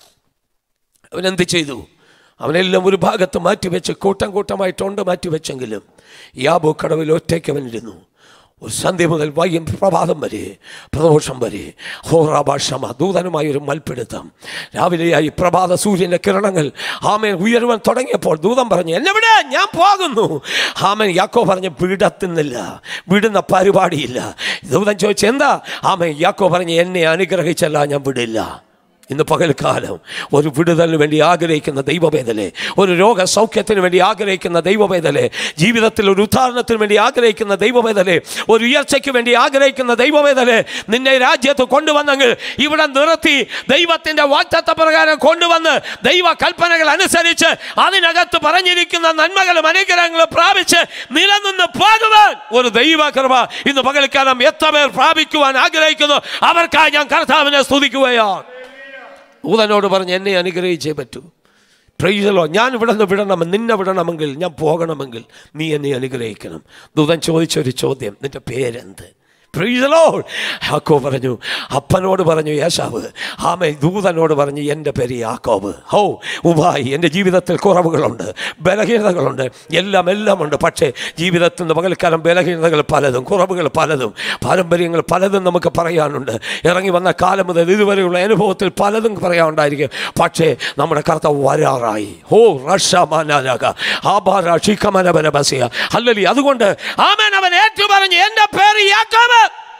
അവനെന്ത് ചെയ്തു അവനെല്ലാം ഒരു ഭാഗത്ത് മാറ്റിവെച്ച് കൂട്ടം കൂട്ടമായിട്ടുണ്ട് മാറ്റിവെച്ചെങ്കിലും യാബോ കടവിൽ ഒറ്റയ്ക്ക് അവനിരുന്നു ഒരു സന്ധ്യ മുതൽ വൈകും പ്രഭാതം വരെ പ്രദോഷം വരെ ഹോറാഭാഷമ ദൂതനുമായ ഒരു മൽപ്പിടുത്തം രാവിലെയായി പ്രഭാത സൂര്യൻ്റെ കിരണങ്ങൾ ആമേൻ ഉയരുവാൻ തുടങ്ങിയപ്പോൾ ദൂതൻ പറഞ്ഞു എന്നെ വിടെ ഞാൻ പോകുന്നു ആമൻ യാക്കോ പറഞ്ഞു വിടത്തുന്നില്ല വിടുന്ന പരിപാടിയില്ല ദൂതൻ ചോദിച്ചു എന്താ ആമൻ യാക്കോ പറഞ്ഞു എന്നെ അനുഗ്രഹിച്ചല്ല ഞാൻ വിടില്ല ഇന്ന് പകൽക്കാലം ഒരു വിടുതലിന് വേണ്ടി ആഗ്രഹിക്കുന്ന ദൈവവേദലെ ഒരു രോഗസൗഖ്യത്തിന് വേണ്ടി ആഗ്രഹിക്കുന്ന ദൈവവേദലെ ജീവിതത്തിൽ ഒരു ഉദാഹരണത്തിന് വേണ്ടി ആഗ്രഹിക്കുന്ന ദൈവവേദലെ ഒരു ഉയർച്ചയ്ക്ക് വേണ്ടി ആഗ്രഹിക്കുന്ന ദൈവവേദലെ നിന്നെ രാജ്യത്ത് കൊണ്ടുവന്നെങ്കിൽ ഇവിടെ നിർത്തി ദൈവത്തിൻ്റെ വാക്തത്വ പ്രകാരം കൊണ്ടുവന്ന് ദൈവ കൽപ്പനകൾ അനുസരിച്ച് അതിനകത്ത് പറഞ്ഞിരിക്കുന്ന നന്മകളും അനുഗ്രഹങ്ങളും പ്രാപിച്ച് നിലനിന്ന് പോകുവാൻ ഒരു ദൈവകൃപ ഇന്ന് പകൽക്കാലം എത്ര പേർ പ്രാപിക്കുവാൻ ആഗ്രഹിക്കുന്നു അവർക്കായി ഞാൻ കർത്താവിനെ സ്തുതിക്കുകയാണ് ദൂതനോട് പറഞ്ഞ് എന്നെ അനുഗ്രഹിച്ചേ പറ്റൂ പ്രൈസലോ ഞാൻ ഇവിടെ നിന്ന് വിടണം നിന്നെ വിടണമെങ്കിൽ ഞാൻ പോകണമെങ്കിൽ നീ എന്നെ അനുഗ്രഹിക്കണം ദൂതൻ ചോദിച്ചൊരു ചോദ്യം നിന്റെ പേരെന്ത് പ്രൈസലോ യാക്കോ പറഞ്ഞു അപ്പനോട് പറഞ്ഞു യേശാവ് ആമേ ദൂതനോട് പറഞ്ഞു എൻ്റെ പേര് യാക്കോബ് ഹോ ഉപായി എൻ്റെ ജീവിതത്തിൽ കുറവുകളുണ്ട് ബലഹീനതകളുണ്ട് എല്ലാം എല്ലാം ഉണ്ട് പക്ഷേ ജീവിതത്തിൽ നിന്ന് പകൽക്കാലം ബലഹീനതകൾ പലതും കുറവുകൾ പലതും പാരമ്പര്യങ്ങൾ പലതും നമുക്ക് പറയാനുണ്ട് ഇറങ്ങി വന്ന കാലം മുതൽ ഇതുവരെയുള്ള അനുഭവത്തിൽ പലതും പറയാനുണ്ടായിരിക്കും പക്ഷേ നമ്മുടെ കർത്താവ് വരാറായി ഹോ റഷമാനാക ആബാര ഷിഖമനബന ബസിയ അല്ലലി അതുകൊണ്ട് ആമേൻ അവൻ ഏറ്റു പറഞ്ഞു എൻ്റെ പേര് യാക്കോബ്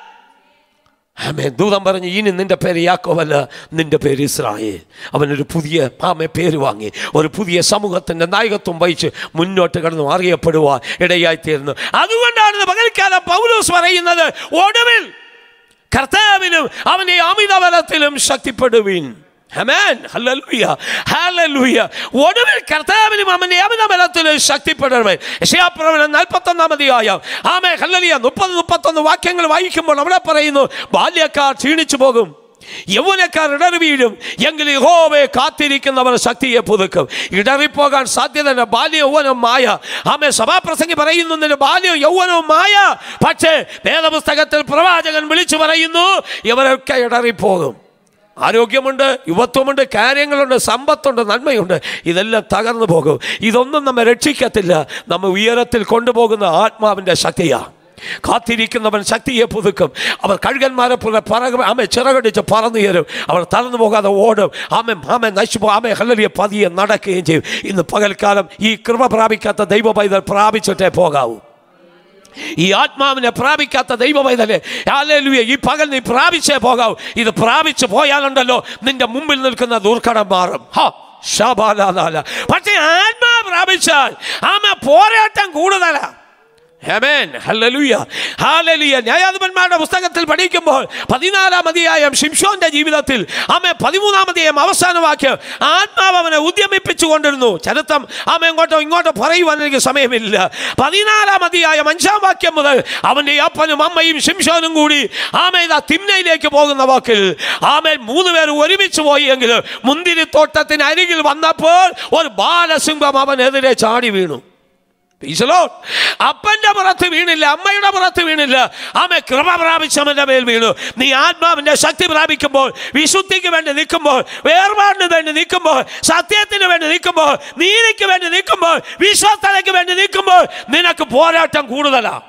ആമേ ദൂതം പറഞ്ഞു ഇനി നിന്റെ പേര് യാക്കോവല്ല നിന്റെ പേര് ഇസ്രായേൽ അവനൊരു പുതിയ ആമെ പേര് വാങ്ങി ഒരു പുതിയ സമൂഹത്തിൻ്റെ നായകത്വം വഹിച്ച് മുന്നോട്ട് കടന്നു അറിയപ്പെടുവാൻ ഇടയായിത്തീരുന്നു അതുകൊണ്ടാണ് പകൽക്കാലം പൗലൂസ് പറയുന്നത് ഒടുവിൽ കർത്താവിനും അവൻ്റെ അമിതബലത്തിലും ശക്തിപ്പെടുവിൻ Amen. Hallelujah. Hallelujah. ഒടുവിൽ കർത്താവിനും അവന്റെ അമിതബലത്തിൽ ശക്തിപ്പെടണമേ യശയാപ്രവചനം നാൽപ്പത്തൊന്നാം അധ്യായം ആമേ ഹല്ലലിയ മുപ്പത് മുപ്പത്തൊന്ന് വാക്യങ്ങൾ വായിക്കുമ്പോൾ അവിടെ പറയുന്നു ബാല്യക്കാർ ക്ഷീണിച്ചു പോകും യൗവനക്കാർ ഇടറി വീഴും എങ്കിൽ യഹോവയെ കാത്തിരിക്കുന്നവർ ശക്തിയെ പുതുക്കും ഇടറിപ്പോകാൻ സാധ്യത ബാല്യ യൗവനം മായ ആമേ സഭാപ്രസംഗി പറയുന്നു ബാല്യ യൗവനവും മായ പക്ഷേ വേദപുസ്തകത്തിൽ പ്രവാചകൻ വിളിച്ചു പറയുന്നു ഇവരൊക്കെ ഇടറിപ്പോകും ആരോഗ്യമുണ്ട് യുവത്വമുണ്ട് കാര്യങ്ങളുണ്ട് സമ്പത്തുണ്ട് നന്മയുണ്ട് ഇതെല്ലാം തകർന്നു പോകും ഇതൊന്നും നമ്മെ രക്ഷിക്കത്തില്ല നമ്മെ ഉയരത്തിൽ കൊണ്ടുപോകുന്ന ആത്മാവിൻ്റെ ശക്തിയാണ് കാത്തിരിക്കുന്നവൻ ശക്തിയെ പുതുക്കും അവർ കഴുകന്മാരെ പോലെ പറക ആമെ ചിറകടിച്ച് പറന്നുയരും അവർ തളർന്നു പോകാതെ ഓടും ആമെ ആമെ നശിപ്പോ ആമെ ഹല്ലലിയെ പതിയെ നടക്കുകയും ചെയ്യും ഇന്ന് പകൽക്കാലം ഈ കൃപ പ്രാപിക്കാത്ത ദൈവ പൈതൽ പ്രാപിച്ചിട്ടേ പോകാവൂ ഈ ആത്മാവിനെ പ്രാപിക്കാത്ത ദൈവവൈതലെ ഹാലേലുയ ഈ പകൽ നീ പ്രാപിച്ചേ പോകാവൂ ഇത് പ്രാപിച്ചു പോയാലുണ്ടല്ലോ നിന്റെ മുമ്പിൽ നിൽക്കുന്ന ദുർഘടം മാറും ഹാ ശബാലാല പക്ഷേ ആത്മാ പ്രാപിച്ചാൽ ആമ പോരാട്ടം കൂടുതലാ Amen. Hallelujah. Hallelujah. ന്യായാധിപന്മാരുടെ പുസ്തകത്തിൽ പഠിക്കുമ്പോൾ പതിനാലാം അധ്യായം ഷിംഷോന്റെ ജീവിതത്തിൽ ആമെ പതിമൂന്നാം അധ്യായം അവസാന വാക്യം ആത്മാവ് അവനെ ഉദ്യമിപ്പിച്ചു കൊണ്ടിരുന്നു ചരിത്രം ആമ ഇങ്ങോട്ടോ ഇങ്ങോട്ടോ പറയുവാൻ എനിക്ക് സമയമില്ല പതിനാലാം അധ്യായം അഞ്ചാം വാക്യം മുതൽ അവന്റെ അപ്പനും അമ്മയും ഷിംഷോനും കൂടി ആമ ഇതാ തിമ്നയിലേക്ക് പോകുന്ന വാക്കിൽ ആമേൻ മൂന്ന് പേർ ഒരുമിച്ച് പോയി എങ്കിൽ മുന്തിരിത്തോട്ടത്തിന് അരികിൽ വന്നപ്പോൾ ഒരു ബാലസിംഹം അവനെതിരെ ചാടി വീണു Praise the Lord. അപ്പന്റെ പുറത്ത് വീണില്ല അമ്മയുടെ പുറത്ത് വീണില്ല ആമ കൃപ പ്രാപിച്ചവന്റെ മേൽ വീണു നീ ആത്മാവിന്റെ ശക്തി പ്രാപിക്കുമ്പോൾ വിശുദ്ധിക്ക് വേണ്ടി നിൽക്കുമ്പോൾ വേർപാടിന് വേണ്ടി നിൽക്കുമ്പോൾ സത്യത്തിന് വേണ്ടി നിൽക്കുമ്പോൾ നീതിക്ക് വേണ്ടി നിൽക്കുമ്പോൾ വിശ്വസ്തതയ്ക്ക് വേണ്ടി നിൽക്കുമ്പോൾ നിനക്ക് പോരാട്ടം കൂടുതലാണ്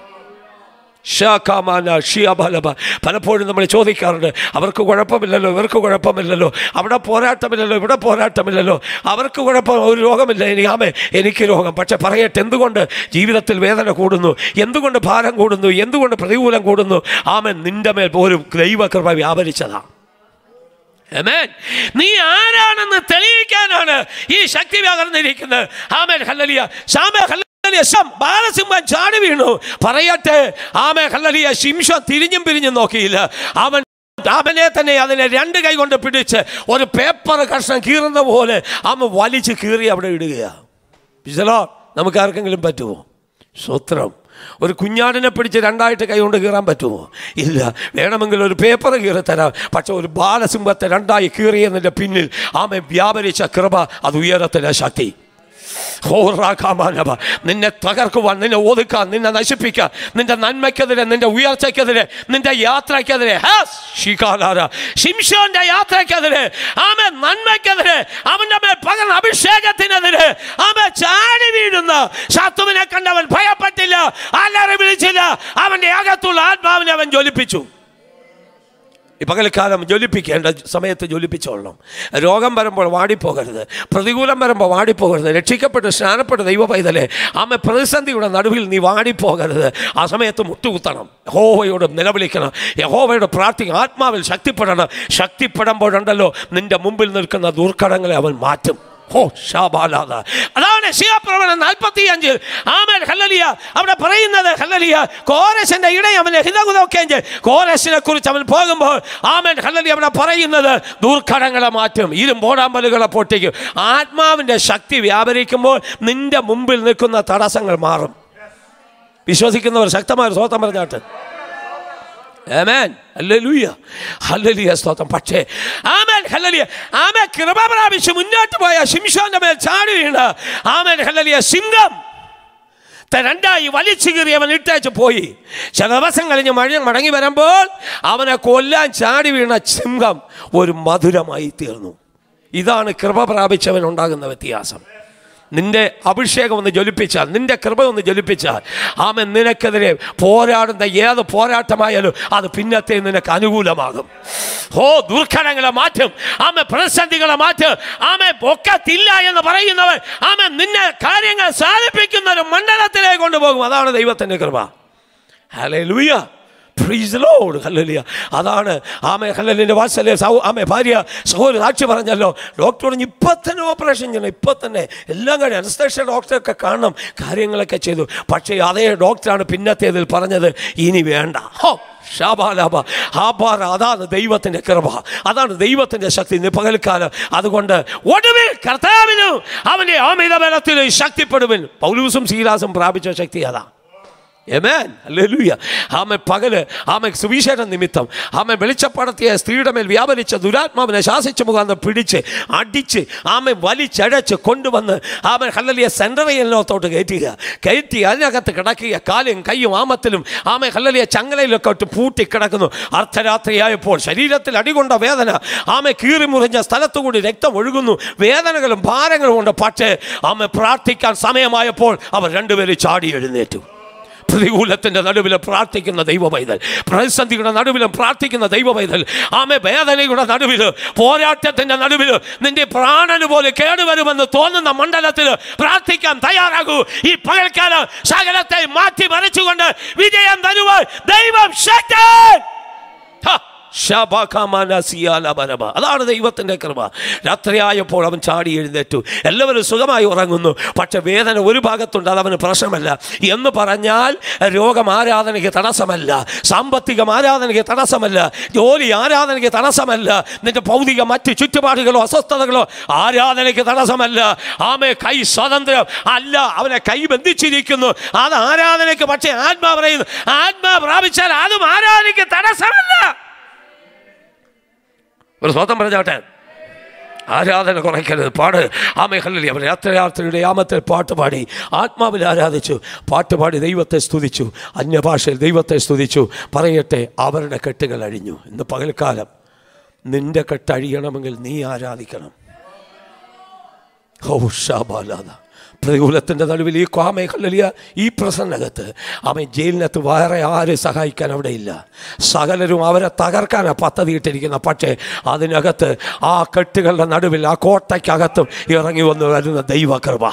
ഷാക്കാമാന ഷിയാബാലബ പലപ്പോഴും നമ്മൾ ചോദിക്കാറുണ്ട് അവർക്ക് കുഴപ്പമില്ലല്ലോ ഇവർക്ക് കുഴപ്പമില്ലല്ലോ അവിടെ പോരാട്ടമില്ലല്ലോ ഇവിടെ പോരാട്ടമില്ലല്ലോ അവർക്ക് കുഴപ്പം ഒരു രോഗമില്ല ഇനി ആമേ എനിക്ക് രോഗം പക്ഷെ പറയട്ടെ എന്തുകൊണ്ട് ജീവിതത്തിൽ വേദന കൂടുന്നു എന്തുകൊണ്ട് ഭാരം കൂടുന്നു എന്തുകൊണ്ട് പ്രതികൂലം കൂടുന്നു ആമൻ നിന്റെ മേൽ ഒരു ദൈവകൃപ വ്യാപരിച്ചതാണ് Amen. നീ ആരാണെന്ന് തെളിയിക്കാനാണ് ഈ ശക്തി പകർന്നിരിക്കുന്നത് ആമേൻ ഹല്ലലിയ ശാമേ ഹല്ലലിയ ശം ബാലസിംഹൻ ചാടി വീണു പറയട്ടെ ആമേ ഹല്ലലിയ ശിംശം തിരിഞ്ഞും പിരിഞ്ഞും നോക്കിയില്ല അവൻ അവനെ തന്നെ അതിനെ രണ്ട് കൈ കൊണ്ട് പിടിച്ച് ഒരു പേപ്പർ കഷ്ണം കീറുന്ന പോലെ അവൻ വലിച്ച് കീറി അവിടെ ഇടുകയാണ് വിശലോ നമുക്ക് ആർക്കെങ്കിലും പറ്റുമോ സ്വത്രം ഒരു കുഞ്ഞാടിനെ പിടിച്ച് രണ്ടായിട്ട് കൈകൊണ്ട് കീറാൻ പറ്റുമോ ഇല്ല വേണമെങ്കിൽ ഒരു പേപ്പർ കീറി തരാം പക്ഷെ ഒരു ബാലസിംഹത്തെ രണ്ടായി കീറിയതിൻ്റെ പിന്നിൽ ആമെ വ്യാപരിച്ച കൃപ അത് ഉയരത്തിലെ ശക്തി ഹോറാക്കാമാനവ നിന്നെ തകർക്കുവാൻ നിന്നെ ഒതുക്കാൻ നിന്നെ നശിപ്പിക്കാൻ നിന്റെ നന്മയ്ക്കെതിരെ നിന്റെ ഉയർച്ചയ്ക്കെതിരെ നിന്റെ യാത്രയ്ക്കെതിരെ ഹാസ് ഷികാലാര ശിംഷോന്റെ യാത്രയ്ക്കെതിരെ ആമെ നന്മയ്ക്കെതിരെ അവന്റെ മേൽ പകർന്ന അഭിഷേകത്തിനെതിരെ ആമെ ചാടി വീഴുന്ന ശത്രുവിനെ കണ്ടവൻ ഭയപ്പെട്ടില്ല അലറി വിളിച്ചില്ല അവന്റെ അകത്തുള്ള ആത്മാവിനെ അവൻ ജ്വലിപ്പിച്ചു ഈ പകൽക്കാലം ജ്വലിപ്പിക്കേണ്ട സമയത്ത് ജ്വലിപ്പിച്ചോളണം രോഗം വരുമ്പോൾ വാടിപ്പോകരുത് പ്രതികൂലം വരുമ്പോൾ വാടിപ്പോകരുത് രക്ഷിക്കപ്പെട്ട് സ്നാനപ്പെട്ട് ദൈവ പൈതലെ ആമ പ്രതിസന്ധിയുടെ നടുവിൽ നീ വാടിപ്പോകരുത് ആ സമയത്ത് മുട്ടുകുത്തണം യഹോവയോട് നിലവിളിക്കണം യഹോവയോട് പ്രാർത്ഥിക്കണം ആത്മാവിൽ ശക്തിപ്പെടണം ശക്തിപ്പെടുമ്പോഴുണ്ടല്ലോ നിന്റെ മുമ്പിൽ നിൽക്കുന്ന ദുർഘടങ്ങളെ അവൻ മാറ്റും ഹോ ഷാബാലാദ അതാണ് ശിവപ്രവണൻ നാൽപ്പത്തി അഞ്ചിൽ ആമേൻ ഹല്ലലിയ അവിടെ പറയുന്നത് ഹല്ലലിയ കോരസിന്റെ ഇടയിൽ അവനെ ഹിതകുതൊക്കെ കോരസിനെ കുറിച്ച് അവൻ പോകുമ്പോൾ ആമേൻ ഹല്ലലി അവിടെ പറയുന്നത് ദുർഘടങ്ങളെ മാറ്റും ഇരുമ്പോടാമ്പലുകളെ പൊട്ടിക്കും ആത്മാവിൻ്റെ ശക്തി വ്യാപരിക്കുമ്പോൾ നിന്റെ മുമ്പിൽ നിൽക്കുന്ന തടസ്സങ്ങൾ മാറും വിശ്വസിക്കുന്നവർ ശക്തമായ ഒരു സ്വത്തം പറഞ്ഞാട്ട് ആമേൻ ഹല്ലേലൂയ ഹല്ലേലൂയ സ്തോത്രം പക്ഷേ ആമേൻ ഹല്ലേലൂയ ആമേൻ കൃപ പ്രാപിച്ച് മുന്നോട്ട് പോയ ശിംഷോന്റെ മേൽ ചാടി വീണ് ആമേൻ ഹല്ലേലൂയ സിംഹം ത- രണ്ടായി വലിച്ചു കീറി അവൻ ഇട്ടേച്ച് പോയി ചില ദിവസം കഴിഞ്ഞ് മഴ മടങ്ങി വരുമ്പോൾ അവനെ കൊല്ലാൻ ചാടി വീണ സിംഹം ഒരു മധുരമായി തീർന്നു ഇതാണ് കൃപ പ്രാപിച്ചവൻ ഉണ്ടാകുന്ന വ്യത്യാസം നിന്റെ അഭിഷേകം ഒന്ന് ജ്വലിപ്പിച്ചാൽ നിന്റെ കൃപ ഒന്ന് ജ്വലിപ്പിച്ചാൽ ആമൻ നിനക്കെതിരെ പോരാടുന്ന ഏത് പോരാട്ടമായാലും അത് പിന്നത്തെ നിനക്ക് അനുകൂലമാകും ഓ ദുർഘടങ്ങളെ മാറ്റും ആമ പ്രതിസന്ധികളെ മാറ്റും ആമ പൊക്കത്തില്ല എന്ന് പറയുന്നവൻ ആമ നിന്നെ കാര്യങ്ങൾ സാധിപ്പിക്കുന്ന ഒരു മണ്ഡലത്തിലേക്ക് കൊണ്ടുപോകും അതാണ് ദൈവത്തിൻ്റെ കൃപ ഹലേ ലൂയ പ്രീസ് ലോഡ് ഹല്ലേലൂയ അതാണ് ആമെ ഹല്ലലിൻ്റെ വാത്സല്യ സൗ ആമെ ഭാര്യ സഹോദരി സാക്ഷി പറഞ്ഞല്ലോ ഡോക്ടർ പറഞ്ഞു ഇപ്പം തന്നെ ഓപ്പറേഷൻ ചെയ്യണം ഇപ്പം തന്നെ എല്ലാം കഴിഞ്ഞ് അനസ്തേഷ്യ ഡോക്ടറൊക്കെ കാണണം കാര്യങ്ങളൊക്കെ ചെയ്തു പക്ഷേ അതേ ഡോക്ടറാണ് പിന്നത്തേതിൽ പറഞ്ഞത് ഇനി വേണ്ട ഹോ ഷാബാലാബ ഹാബാറ അതാണ് ദൈവത്തിൻ്റെ കൃപ അതാണ് ദൈവത്തിൻ്റെ ശക്തി ഇന്ന് പകൽക്കാലം അതുകൊണ്ട് ഒടുവിൽ കർത്താവിനും അവൻ്റെ അമിത ബലത്തിലും ശക്തിപ്പെടുവിൻ പൗലൂസും ശീലാസും പ്രാപിച്ച ശക്തി അതാണ് എമേൻ ഹല്ലേലൂയ ആമൻ പകല് ആമൻ സുവിശേഷ നിമിത്തം ആമൻ വെളിച്ചപ്പടത്തിയ സ്ത്രീയുടെ മേൽ വ്യാപരിച്ച ദുരാത്മാവിനെ ശാസിച്ച മുഖാന്തരം പിടിച്ച് അടിച്ച് ആമൻ വലിച്ചഴച്ച് കൊണ്ടുവന്ന് ആമൻ ഹല്ലലിയ സെൻറ്ററിയലിനകത്തോട്ട് കയറ്റുക കയറ്റി അതിനകത്ത് കിടക്കുക കാലും കൈയും ആമത്തിലും ആമൻ ഹല്ലലിയ ചങ്ങലയിലൊക്കെ ഇട്ട് പൂട്ടി കിടക്കുന്നു അർദ്ധരാത്രിയായപ്പോൾ ശരീരത്തിൽ അടികൊണ്ട വേദന ആമെ കീറി മുറിഞ്ഞ സ്ഥലത്തുകൂടി രക്തം ഒഴുകുന്നു വേദനകളും ഭാരങ്ങളും ഉണ്ട് പക്ഷേ ആമെ പ്രാർത്ഥിക്കാൻ സമയമായപ്പോൾ അവർ രണ്ടുപേരും ചാടി എഴുന്നേറ്റു പ്രതികൂലത്തിന്റെ നടുവിൽ പ്രാർത്ഥിക്കുന്ന ദൈവ പൈതൽ പ്രതിസന്ധിയുടെ നടുവിലും പ്രാർത്ഥിക്കുന്ന ദൈവ പൈതൽ ആമെ വേദനയുടെ നടുവിൽ പോരാട്ടത്തിന്റെ നടുവിൽ നിന്റെ പ്രാണന് പോലെ കേടുവരുമെന്ന് തോന്നുന്ന മണ്ഡലത്തിൽ പ്രാർത്ഥിക്കാൻ തയ്യാറാകൂ ഈ പകൽക്കാലം സകലത്തെ മാറ്റി മറിച്ചുകൊണ്ട് വിജയം തരുവാൻ ദൈവം ശക്തൻ ഹ! ശബകമനസിയാലബരബ. അതാണ് ദൈവത്തിൻ്റെ കൃപ രാത്രിയായപ്പോൾ അവൻ ചാടി എഴുന്നേറ്റു എല്ലാവരും സുഖമായി ഉറങ്ങുന്നു പക്ഷെ വേദന ഒരു ഭാഗത്തുണ്ട് അത് അവന് പ്രശ്നമല്ല എന്ന് പറഞ്ഞാൽ രോഗം ആരാധനയ്ക്ക് തടസ്സമല്ല സാമ്പത്തികം ആരാധനയ്ക്ക് തടസ്സമല്ല ജോലി ആരാധനയ്ക്ക് തടസ്സമല്ല നിന്റെ ഭൗതിക മറ്റ് ചുറ്റുപാടുകളോ അസ്വസ്ഥതകളോ ആരാധനയ്ക്ക് തടസ്സമല്ല ആമേ കൈ സ്വാതന്ത്ര്യം അല്ല അവനെ കൈ ബന്ധിച്ചിരിക്കുന്നു അത് ആരാധനയ്ക്ക് പക്ഷേ ആത്മാ പറയുന്നു ആത്മാ പ്രാപിച്ചാൽ അതും ആരാധനയ്ക്ക് തടസ്സമല്ല ഒരു സ്വതം പറഞ്ഞാട്ടെ ആരാധന കുറയ്ക്കരുത് പാട് ആമേഹല്ലി അവർ രാത്രിയാത്രയുടെ യാമത്തിൽ പാട്ട് പാടി ആത്മാവിൽ ആരാധിച്ചു പാട്ട് പാടി ദൈവത്തെ സ്തുതിച്ചു അന്യഭാഷയിൽ ദൈവത്തെ സ്തുതിച്ചു പറയട്ടെ അവരുടെ കെട്ടുകൾ അഴിഞ്ഞു ഇന്ന് പകൽക്കാലം നിന്റെ കെട്ട് അഴിയണമെങ്കിൽ നീ ആരാധിക്കണം ഓ ഷാബാലാദ പ്രതികൂലത്തിൻ്റെ നടുവിൽ ഈ കാമേഖലിയ ഈ പ്രസന്നകത്ത് അവൻ ജയിലിനകത്ത് വേറെ ആരും സഹായിക്കാൻ അവിടെ ഇല്ല സകലരും അവരെ തകർക്കാനാണ് പദ്ധതി ഇട്ടിരിക്കുന്ന പക്ഷേ അതിനകത്ത് ആ കെട്ടുകളുടെ നടുവിൽ ആ കോട്ടയ്ക്കകത്തും ഇറങ്ങി വന്ന് വരുന്ന ദൈവകൃപ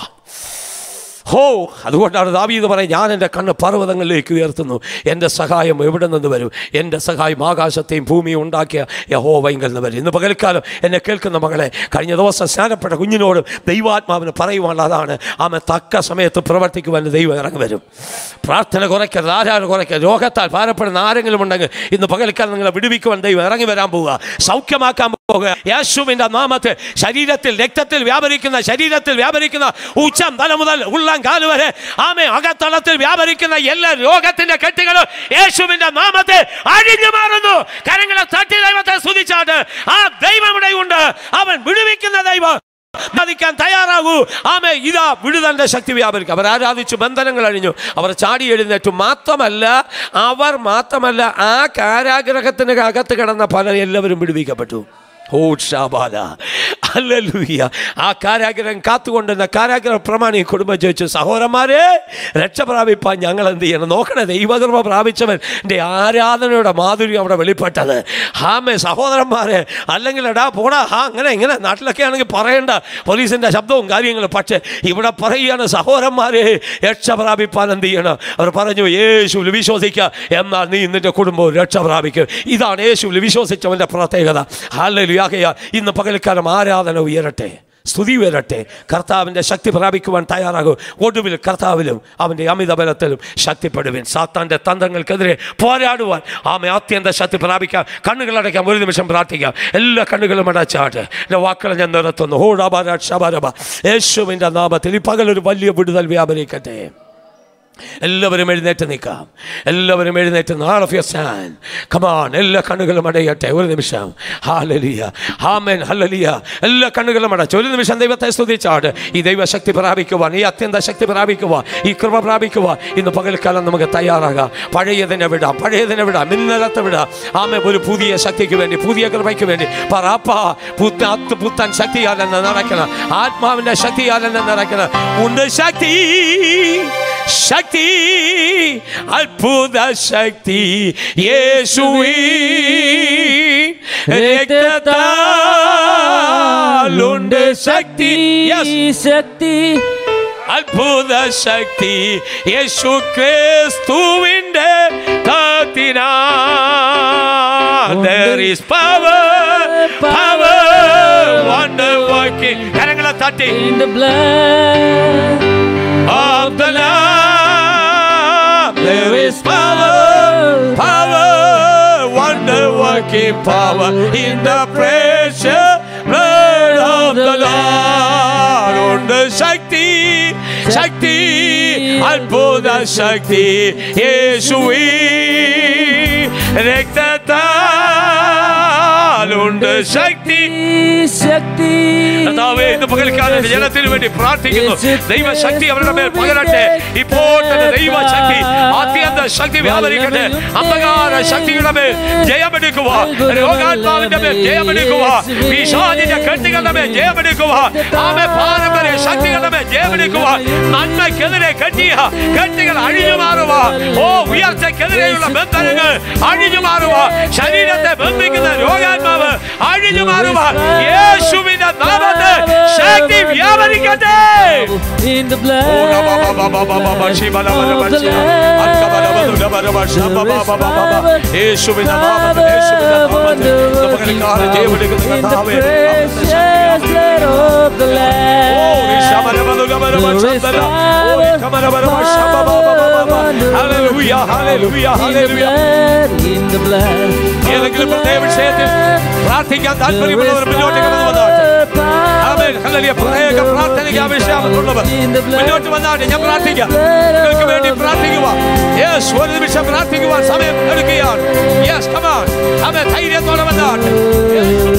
ഹോ അതുകൊണ്ടാണ് ദാവീദ് പറയും ഞാൻ എൻ്റെ കണ്ണ് പർവ്വതങ്ങളിലേക്ക് ഉയർത്തുന്നു എൻ്റെ സഹായം എവിടെ നിന്ന് വരും എൻ്റെ സഹായം ആകാശത്തെയും ഭൂമിയും ഉണ്ടാക്കിയ യഹോവൈങ്കൽ നിന്ന് വരും ഇന്ന് പകൽക്കാലം എന്നെ കേൾക്കുന്ന മകളെ കഴിഞ്ഞ ദിവസം സ്നാനപ്പെട്ട കുഞ്ഞിനോടും ദൈവാത്മാവിന് പറയുവാനുള്ള അതാണ് ആമ തക്ക സമയത്ത് പ്രവർത്തിക്കുവാൻ ദൈവം ഇറങ്ങി വരും പ്രാർത്ഥന കുറയ്ക്കരുത് ആരാധന കുറയ്ക്കരുത് രോഗത്താൽ ഭാരപ്പെടുന്ന ആരെങ്കിലും ഉണ്ടെങ്കിൽ ഇന്ന് പകൽക്കാലം നിങ്ങളെ വിടുവിക്കുവാൻ ദൈവം ഇറങ്ങി വരാൻ പോവുക സൗഖ്യമാക്കാൻ പോകുക യേശുവിൻ്റെ നാമത്തിൽ ശരീരത്തിൽ രക്തത്തിൽ വ്യാപരിക്കുന്ന ശരീരത്തിൽ വ്യാപരിക്കുന്ന ഉച്ചം തല മുതൽ ഉള്ളം കാല് വരെ ആമേ അകത്തളത്തിൽ വ്യാപരിക്കുന്ന എല്ലാ രോഗത്തിന്റെ കെട്ടുകളും യേശുവിന്റെ നാമത്തിൽ അഴിഞ്ഞു മാറുന്നു കരങ്ങളെ തട്ടി ദൈവത്തെ സ്തുതിച്ചാട്ട് ആ ദൈവം ഇവിടെയുണ്ട് അവൻ വിടുവിക്കുന്ന ദൈവം ആരാധിക്കാൻ തയ്യാറാകൂ ആമേ ഇതാ വിടുതന്റെ ശക്തി വ്യാപരിക്കും അവർ ആരാധിച്ചു ബന്ധനങ്ങൾ അഴിഞ്ഞു അവർ ചാടി എഴുന്നേറ്റു മാത്രമല്ല അവർ മാത്രമല്ല ആ കാരാഗ്രഹത്തിന് അകത്ത് കിടന്ന പലർ എല്ലാവരും വിടുവിക്കപ്പെട്ടു ഓ ഷാബാല അല്ലൂയ്യ ആ കാരാഗ്രഹം കാത്തുകൊണ്ടിരുന്ന കാരാഗ്രഹ പ്രമാണി കുടുംബം ചോദിച്ചു സഹോദരന്മാരെ രക്ഷ പ്രാപിപ്പാൻ ഞങ്ങൾ എന്ത് ചെയ്യണം നോക്കണേ ദൈവകൃപ പ്രാപിച്ചവൻ എൻ്റെ ആരാധനയുടെ മാധുര്യം അവിടെ വെളിപ്പെട്ടത് ഹാമേ സഹോദരന്മാരെ അല്ലെങ്കിൽ എടാ പോടാ ഹാ അങ്ങനെ ഇങ്ങനെ നാട്ടിലൊക്കെ ആണെങ്കിൽ പറയണ്ട പോലീസിൻ്റെ ശബ്ദവും കാര്യങ്ങളും പക്ഷേ ഇവിടെ പറയുകയാണ് സഹോദരന്മാരെ രക്ഷ പ്രാപിപ്പാൻ എന്ത് ചെയ്യണം അവർ പറഞ്ഞു യേശുവിൽ വിശ്വസിക്കുക എന്നാൽ നീ നിന്റെ കുടുംബവും രക്ഷ പ്രാപിക്കും ഇതാണ് യേശുവിൽ വിശ്വസിച്ചവൻ്റെ പ്രത്യേകത ഹാലലുയാകയ ഇന്ന് പകൽക്കാലം ആരാധന ഉയരട്ടെ സ്തുതി ഉയരട്ടെ കർത്താവിൻ്റെ ശക്തി പ്രാപിക്കുവാൻ തയ്യാറാകും ഒടുവിൽ കർത്താവിലും അവൻ്റെ അമിത ബലത്തിലും ശക്തിപ്പെടുവിൻ സാത്താൻ്റെ തന്ത്രങ്ങൾക്കെതിരെ പോരാടുവാൻ ആമെ അത്യന്ത ശക്തി പ്രാപിക്കാം കണ്ണുകളടയ്ക്കാം ഒരു നിമിഷം പ്രാർത്ഥിക്കാം എല്ലാ കണ്ണുകളും അടച്ചാട്ട് എൻ്റെ വാക്കുകൾ ഞാൻ നിർത്തുന്നു ഹോടാബാര ഷബാരബ യേശുവിൻ്റെ നാമത്തിൽ ഈ പകലൊരു വലിയ വിടുതൽ വ്യാപരിക്കട്ടെ എല്ലാവരും എഴുന്നേറ്റ് നിൽക്കാം എല്ലാവരും എഴുന്നേറ്റ് നാൾ ഓഫ് യർ സ്റ്റാൻഡ് കമാൺ എല്ലാ കണ്ണുകളും അടയട്ടെ ഒരു നിമിഷം ഹാലലിയ ഹാമൻ ഹല്ലലിയ എല്ലാ കണ്ണുകളും അടച്ചു ഒരു നിമിഷം ദൈവത്തെ സ്തുതിച്ചാട് ഈ ദൈവശക്തി പ്രാപിക്കുവാൻ ഈ അത്യന്ത ശക്തി പ്രാപിക്കുവാൻ ഈ കൃപ പ്രാപിക്കുവാൻ ഇന്ന് പകൽക്കാലം നമുക്ക് തയ്യാറാകാം പഴയതിനെ വിടാം പഴയതിനെ വിടാം ഇന്നലത്തെ വിടാം ആമെ ഒരു പുതിയ ശക്തിക്ക് വേണ്ടി പുതിയ കൃപയ്ക്ക് വേണ്ടി പറപ്പ പുത്താ പുത്തൻ ശക്തിയാലെന്ന് നടക്കണം ആത്മാവിൻ്റെ ശക്തിയാലെന്ന് നടക്കണം ഉണ്ട് ശക്തി ശക്തി അത്ഭുത ശക്തി യേശുവി രക്തത്താലുണ്ട് ശക്തി Yes. ശക്തി അത്ഭുത ശക്തി യേശു ക്രിസ്തുവിന്റെ കത്തിനാ There is power, power, wonder working. കരങ്ങളെ തട്ടി in the blood of the Lamb. There is power, power, wonder working power in the precious blood of the Lord. ഉണ്ട് ശക്തി ശക്തി അത്ഭുത ശക്തി യേശുവി രക്തത്താലുണ്ട് ഉണ്ട് ശക്തി ശക്തി കർത്താവേ ഇന്ന് പകൽക്കാലം ജനത്തിന് വേണ്ടി പ്രാർത്ഥിക്കുന്നു ദൈവശക്തി അവരുടെ മേൽ പകരട്ടെ ഇപ്പോൾ തന്നെ ദൈവശക്തി അത്യന്ത ശക്തി വ്യാപരിക്കട്ടെ അന്ധകാര ശക്തികളുടെ മേൽ ജയമെടുക്കുക രോഗാത്മാവിന്റെ മേൽ ജയമെടുക്കുക പിശാചിന്റെ കെട്ടുകളുടെ മേൽ ജയമെടുക്കുക ആമെ പാരമ്പര്യ ശക്തികളുടെ മേൽ ജയമെടുക്കുക നന്മയ്ക്കെതിരെ കെട്ടിയ കെട്ടുകൾ അഴിഞ്ഞു മാറുക ഓ ഉയർച്ചയ്ക്കെതിരെയുള്ള ബന്ധനങ്ങൾ അഴിഞ്ഞു മാറുക ശരീരത്തെ ബന്ധിക്കുന്ന രോഗാത്മാവ് അഴിഞ്ഞു മാറുക യേശുവിന്റെ നാമത്തിൽ ശക്തി വ്യാപരിക്കട്ടെ in the ഓ, റബ, ബ, ബ, ബ, ബ, ബ, ബ, ശി, ബ, ല, ബ, ല, ബ, ശി, അക്ക, ബ, ല, ബ, ല, ബ, ല, ബ, ശ, ബ, ബ, ബ, ബ, ബ, ബ. യേശുവിന്റെ നാമത്തിൽ യേശുവിന്റെ നാമത്തിൽ നമുക്ക് കാലം ജയമെടുക്കുന്ന കർത്താവേ അവിടുത്തെ ശക്തി blood of the ഓ, ഈ Lamb. ശബര, ബ, ല, ബ, ല, ബ, ശബര. ഓ, ഈ കമര, ബ, ല, ബ, ശ, ബ, ബ, ബ, ബ, ബ, ബ. Hallelujah, hallelujah, In the hallelujah. blood, in the blood. ഏതെങ്കിലും പ്രത്യേക വിഷയത്തിൽ പ്രാർത്ഥിക്കാൻ താല്പര്യമുള്ളവർ മുന്നോട്ട് കടന്നു വന്നാട്ടെ ആമേൻ. ഹല്ലേലൂയ. പ്രത്യേക പ്രാർത്ഥനയ്ക്ക് ആവശ്യമുള്ളവർ മുന്നോട്ട് വന്നാട്ടെ ഞാൻ പ്രാർത്ഥിക്കാം നിങ്ങൾക്ക് വേണ്ടി പ്രാർത്ഥിക്കുക യെസ് ഒരു നിമിഷം പ്രാർത്ഥിക്കുവാൻ സമയം എടുക്കുകയാണ് യെസ് കമാൻ ആമേ ധൈര്യത്തോടെ വന്നാട്ടെ യേശുവിന്റെ